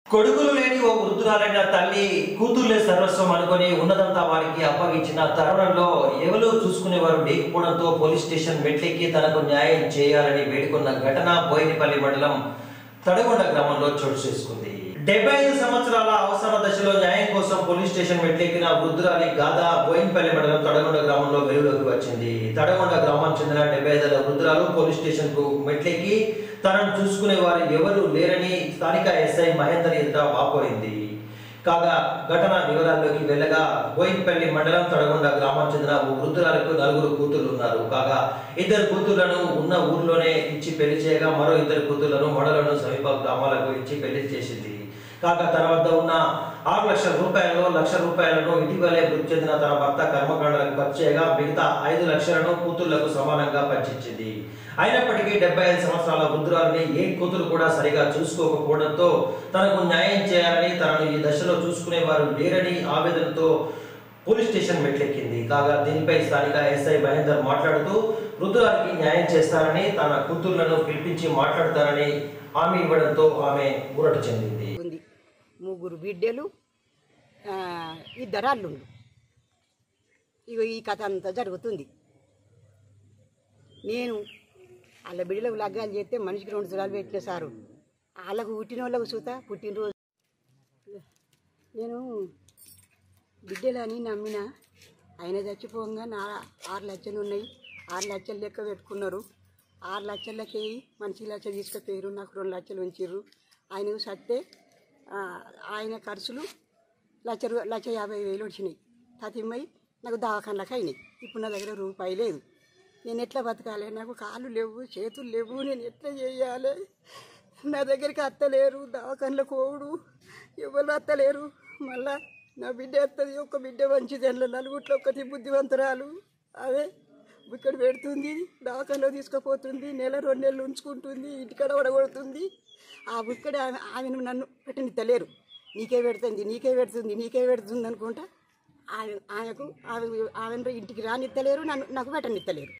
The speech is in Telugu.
కొడుకులు లేని ఓ వృద్ధురాలైన తల్లి కూతుర్లే సర్వస్వం అనుకొని ఉన్నదంతా వారికి అప్పగించిన తరుణంలో ఎవరు చూసుకునేవారు లేకపోవడంతో పోలీస్ స్టేషన్ మెట్లెక్కి తనకు న్యాయం చేయాలని వేడుకున్న ఘటన బోయినపల్లి మండలం తడగొండ గ్రామంలో చోటు చేసుకుంది డెబ్బై ఐదు సంవత్సరాల అవసర దశలో న్యాయం కోసం పోలీస్ స్టేషన్ మెట్లెక్కిన వృద్ధురాలి గాథ బోయినపల్లి మండలం తడగొండ గ్రామంలో వెలుగులోకి వచ్చింది తడగొండ గ్రామం చెందిన డెబ్బై ఐదేళ్ల వృద్ధురాలు పోలీస్ స్టేషన్ కు మెట్లెక్కి తనను చూసుకునే వారు ఎవరు లేరని స్థానిక ఎస్ఐ మహేందర్ ఎదుట వాపోయింది కాగా ఘటన వివరాల్లోకి వెళ్ళగా బోయినపల్లి మండలం తడగొండ గ్రామం చెందిన ఓ వృద్ధురాలకు నలుగురు కూతుర్లు ఉన్నారు కాగా ఇద్దరు కూతుర్లను ఉన్న ఊర్లోనే ఇచ్చి పెళ్లి చేయగా మరో ఇద్దరు కూతుర్లను మొడలను సమీప గ్రామాలకు ఇచ్చి పెళ్లి చేసింది కాగా తన వద్ద ఉన్న ఆరు లక్షల రూపాయలలో లక్ష రూపాయలను ఇటీవలే మృతి చెందిన తన భర్త కర్మకాండలకు ఖర్చు చేయగా మిగతా ఐదు లక్షలను కూతుళ్లకు సమానంగా పంచించింది అయినప్పటికీ డెబ్బై ఐదు సంవత్సరాల వృద్ధురాలని ఏ కూతురు కూడా సరిగా చూసుకోకపోవడంతో తనకు న్యాయం చేయాలని తనను ఈ దశలో చూసుకునే వారు లేరని ఆవేదనతో పోలీస్ స్టేషన్ మెట్లెక్కింది కాగా దీనిపై స్థానిక ఎస్ఐ మహేందర్ మాట్లాడుతూ వృద్ధురాలికి న్యాయం చేస్తారని తన కూతుర్లను పిలిపించి మాట్లాడతారని హామీ ఇవ్వడంతో ఆమె ఊరట చెందింది ఉంది ముగ్గురు బిడ్డలు ఆ, ఇద్దరు అల్లుండు ఇగో ఈ కథ అంతా జరుగుతుంది నేను వాళ్ళ బిడ్డలకు లగ్గాలు చేస్తే మనిషికి రెండు సురాలు పెట్టిన సారు వాళ్ళకు పుట్టిన వాళ్ళకు చూత పుట్టినరోజు నేను బిడ్డలని నమ్మిన ఆయన చచ్చిపోగా నా ఆరు లక్షలు ఉన్నాయి ఆరు లక్షలు లెక్క పెట్టుకున్నారు ఆరు లక్షలకి మనిషి లక్ష తీసుకుపోయారు నాకు రెండు లక్షలు ఉంచారు ఆయనకు సత్తే ఆ, ఆయన ఖర్చులు లక్ష రూ- లక్ష యాభై వేలు వచ్చినాయి తతిమ్మై నాకు దవాఖానలకు అయినాయి ఇప్పుడు నా దగ్గర రూపాయి లేదు నేను ఎట్లా బతకాలి నాకు కాళ్ళు లేవు చేతులు లేవు నేను ఎట్లా చేయాలి నా దగ్గరికి అత్తలేరు దవాఖానలకు పోవుడు ఎవరు అత్తలేరు మళ్ళా నా బిడ్డ ఎత్తది ఒక్క బిడ్డ మంచిది అందులో నలుగుట్లో ఒక్కటి బుద్ధివంతురాలు అదే ఇక్కడ పెడుతుంది దవాఖానలో తీసుకుపోతుంది నెల రెండు నెలలు ఉంచుకుంటుంది ఇంటికాడ పడగొడుతుంది ఆ ఇక్కడ ఆమె ఆమెను నన్ను పెట్టనిత్తలేరు నీకే పెడుతుంది నీకే పెడుతుంది నీకే పెడుతుంది అనుకుంటా ఆమె ఆమెకు ఆమె ఆమెను ఇంటికి రానిత్తలేరు నన్ను నాకు పెట్టనిత్తలేరు